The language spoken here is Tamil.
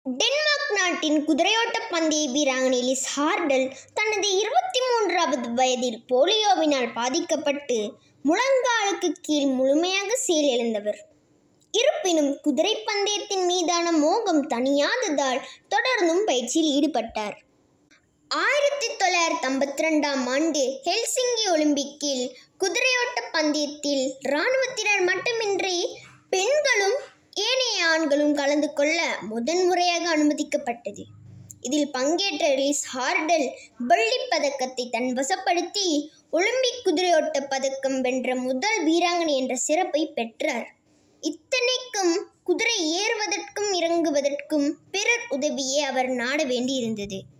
டென்மார்க் நாட்டின் குதிரையோட்ட பந்தய வீராங்கனை லிஸ் ஹார்டல் தனது இருபத்தி மூன்றாவது வயதில் போலியோவினால் பாதிக்கப்பட்டு முழங்காலுக்கு கீழ் முழுமையாக செயலிழந்தவர் இருப்பினும் குதிரை பந்தயத்தின் மீதான மோகம் தணியாததால் தொடர்ந்தும் பயிற்சியில் ஈடுபட்டார் ஆயிரத்தி தொள்ளாயிரத்தி ஐம்பத்தி ரெண்டாம் ஆண்டு ஹெல்சிங்கி ஒலிம்பிக்கில் குதிரையோட்ட பந்தயத்தில் இராணுவத்தினர் மட்டுமின்றி பெண்களும் ஏனைய ஆண்களும் கலந்து கொள்ள முதன்முறையாக அனுமதிக்கப்பட்டது இதில் பங்கேற்ற ரிஸ் ஹார்டல் வெள்ளிப் பதக்கத்தை தன் வசப்படுத்தி ஒலிம்பிக் குதிரையோட்ட பதக்கம் வென்ற முதல் வீராங்கனை என்ற சிறப்பை பெற்றார் இத்தனைக்கும் குதிரை ஏறுவதற்கும் இறங்குவதற்கும் பிறர் உதவியே அவர் நாட வேண்டியிருந்தது